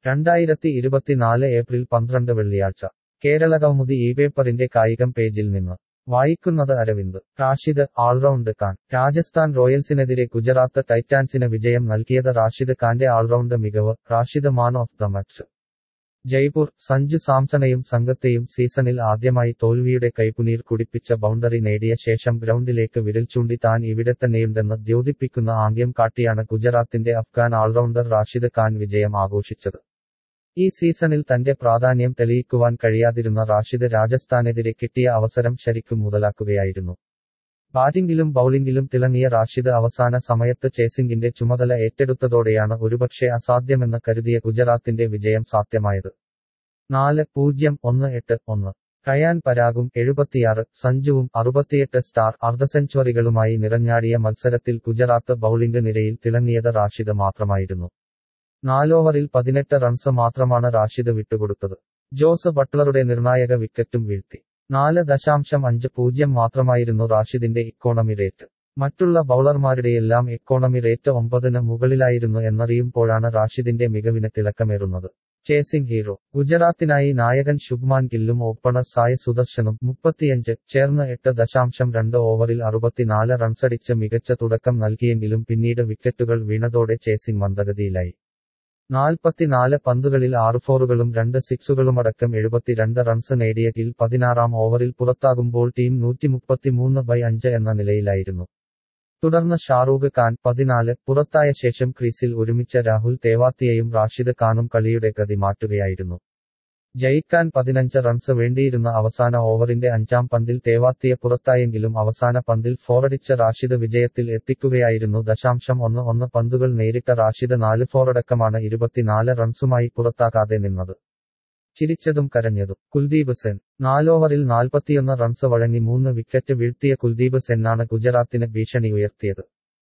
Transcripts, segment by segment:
രണ്ടായിരത്തി ഇരുപത്തിനാല് ഏപ്രിൽ പന്ത്രണ്ട് വെള്ളിയാഴ്ച കേരളകൗമുദി ഈ പേപ്പറിന്റെ കായികം പേജിൽ നിന്ന് വായിക്കുന്നത് അരവിന്ദ് റാഷിദ് ആൾറൗണ്ട് ഖാൻ രാജസ്ഥാൻ റോയൽസിനെതിരെ ഗുജറാത്ത് ടൈറ്റാൻസിന് വിജയം നൽകിയത് റാഷിദ് ഖാന്റെ ആൾറൗണ്ട് മികവ് Rashid man of the match Jaipur Sanju സാംസണെയും സംഘത്തെയും സീസണിൽ ആദ്യമായി തോൽവിയുടെ കൈപ്പുനീർ കുടിപ്പിച്ച ബൗണ്ടറി നേടിയ ശേഷം ഗ്രൗണ്ടിലേക്ക് വിരൽ ചൂണ്ടി താൻ ഇവിടെത്തന്നെയുണ്ടെന്ന് ദ്യോതിപ്പിക്കുന്ന ആംഗ്യം കാട്ടിയാണ് ഗുജറാത്തിന്റെ അഫ്ഗാൻ ആൾറൗണ്ടർ റാഷിദ് ഖാൻ വിജയം ആഘോഷിച്ചത് ഈ സീസണിൽ തന്റെ പ്രാധാന്യം തെളിയിക്കുവാൻ കഴിയാതിരുന്ന റാഷിദ് രാജസ്ഥാനെതിരെ കിട്ടിയ അവസരം ശരിക്കും മുതലാക്കുകയായിരുന്നു ബാറ്റിംഗിലും ബൌളിംഗിലും തിളങ്ങിയ റാഷിദ് അവസാന സമയത്ത് ചേസിംഗിന്റെ ചുമതല ഏറ്റെടുത്തതോടെയാണ് ഒരുപക്ഷെ അസാധ്യമെന്ന് കരുതിയ ഗുജറാത്തിന്റെ വിജയം സാധ്യമായത് നാല് പൂജ്യം ഒന്ന് എട്ട് ഒന്ന് റയാൻ പരാഗും എഴുപത്തിയാറ് സഞ്ജുവും അറുപത്തിയെട്ട് സ്റ്റാർ അർദ്ധസെഞ്ചുറികളുമായി നിറഞ്ഞാടിയ മത്സരത്തിൽ ഗുജറാത്ത് ബൌളിംഗ് നിരയിൽ തിളങ്ങിയത് റാഷിദ് മാത്രമായിരുന്നു നാലോവറിൽ പതിനെട്ട് റൺസ് മാത്രമാണ് റാഷിദ് വിട്ടുകൊടുത്തത് ജോസ് ബട്ട്ലറുടെ നിർണായക വിക്കറ്റും വീഴ്ത്തി നാല് ദശാംശം അഞ്ച് പൂജ്യം മാത്രമായിരുന്നു റാഷിദിന്റെ ഇക്കോണമി റേറ്റ് മറ്റുള്ള ബൌളർമാരുടെയെല്ലാം എക്കോണമി റേറ്റ് ഒമ്പതിന് മുകളിലായിരുന്നു എന്നറിയുമ്പോഴാണ് റാഷിദിന്റെ മികവിന് തിളക്കമേറുന്നത് ചേസിംഗ് ഹീറോ ഗുജറാത്തിനായി നായകൻ ശുഭ്മാൻ ഗില്ലും ഓപ്പണർ സായ് സുദർശനും മുപ്പത്തിയഞ്ച് ചേർന്ന് എട്ട് ദശാംശം രണ്ട് ഓവറിൽ അറുപത്തിനാല് റൺസടിച്ച് മികച്ച തുടക്കം നൽകിയെങ്കിലും പിന്നീട് വിക്കറ്റുകൾ വീണതോടെ ചേസിംഗ് മന്ദഗതിയിലായി നാൽപ്പത്തിനാല് പന്തുകളിൽ ആറ് ഫോറുകളും രണ്ട് സിക്സുകളുമടക്കം എഴുപത്തിരണ്ട് റൺസ് നേടിയ ഗിൽ പതിനാറാം ഓവറിൽ പുറത്താകുമ്പോൾ ടീം നൂറ്റിമുപ്പത്തിമൂന്ന് ബൈ അഞ്ച് എന്ന നിലയിലായിരുന്നു തുടർന്ന് ഷാറൂഖ് ഖാൻ പതിനാല് പുറത്തായ ശേഷം ക്രീസിൽ ഒരുമിച്ച രാഹുൽ തേവാത്തിയെയും റാഷിദ് ഖാനും കളിയുടെ ഗതി മാറ്റുകയായിരുന്നു ജയിക്കാൻ പതിനഞ്ച് റൺസ് വേണ്ടിയിരുന്ന അവസാന ഓവറിന്റെ അഞ്ചാം പന്തിൽ തേവാത്തിയെ പുറത്തായെങ്കിലും അവസാന പന്തിൽ ഫോറടിച്ച റാഷിദ് വിജയത്തിൽ എത്തിക്കുകയായിരുന്നു ദശാംശം ഒന്ന് ഒന്ന് പന്തുകൾ നേരിട്ട റാഷിദ് നാല് ഫോറടക്കമാണ് ഇരുപത്തിനാല് റൺസുമായി പുറത്താകാതെ നിന്നത് ചിരിച്ചതും കരഞ്ഞതും കുൽദീപ് സെൻ നാലോവറിൽ നാൽപ്പത്തിയൊന്ന് റൺസ് വഴങ്ങി മൂന്ന് വിക്കറ്റ് വീഴ്ത്തിയ കുൽദീപ് സെന്നാണ് ഗുജറാത്തിന് ഭീഷണി ഉയർത്തിയത്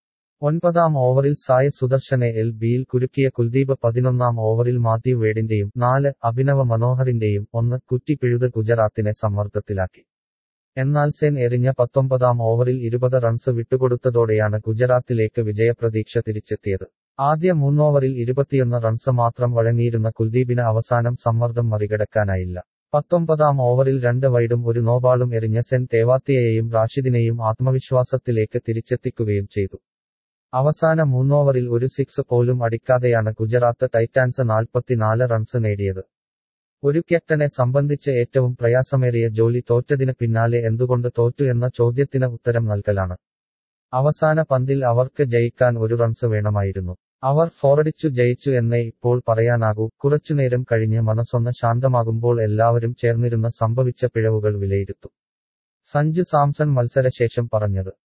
ഒൻപതാം ഓവറിൽ സായ സുദർശനെ എൽ ബിയിൽ കുരുക്കിയ കുൽദീപ് പതിനൊന്നാം ഓവറിൽ മാത്യു വേഡിന്റെയും നാല് അഭിനവ മനോഹറിന്റെയും ഒന്ന് കുറ്റിപ്പിഴുത് ഗുജറാത്തിനെ സമ്മർദ്ദത്തിലാക്കി എന്നാൽ സെൻ എറിഞ്ഞ പത്തൊമ്പതാം ഓവറിൽ ഇരുപത് റൺസ് വിട്ടുകൊടുത്തതോടെയാണ് ഗുജറാത്തിലേക്ക് വിജയപ്രതീക്ഷ തിരിച്ചെത്തിയത് ആദ്യ മൂന്നോവറിൽ ഇരുപത്തിയൊന്ന് റൺസ് മാത്രം വഴങ്ങിയിരുന്ന കുൽദീപിന് അവസാനം സമ്മർദ്ദം മറികടക്കാനായില്ല പത്തൊമ്പതാം ഓവറിൽ രണ്ട് വൈഡും ഒരു നോബാളും എറിഞ്ഞ സെൻ തേവാത്തിയെയും റാഷിദിനെയും ആത്മവിശ്വാസത്തിലേക്ക് തിരിച്ചെത്തിക്കുകയും ചെയ്തു അവസാന മൂന്നോവറിൽ ഒരു സിക്സ് പോലും അടിക്കാതെയാണ് ഗുജറാത്ത് ടൈറ്റാൻസ് നാൽപ്പത്തിനാല് റൺസ് നേടിയത് ഒരു ക്യാപ്റ്റനെ സംബന്ധിച്ച് ഏറ്റവും പ്രയാസമേറിയ ജോലി തോറ്റതിന് പിന്നാലെ എന്തുകൊണ്ട് തോറ്റു എന്ന ചോദ്യത്തിന് ഉത്തരം നൽകലാണ് അവസാന പന്തിൽ അവർക്ക് ജയിക്കാൻ ഒരു റൺസ് വേണമായിരുന്നു അവർ ഫോറടിച്ചു ജയിച്ചു എന്നേ ഇപ്പോൾ പറയാനാകൂ കുറച്ചുനേരം കഴിഞ്ഞ് മനസ്സൊന്ന് ശാന്തമാകുമ്പോൾ എല്ലാവരും ചേർന്നിരുന്ന സംഭവിച്ച പിഴവുകൾ വിലയിരുത്തും സഞ്ജു സാംസൺ മത്സരശേഷം പറഞ്ഞത്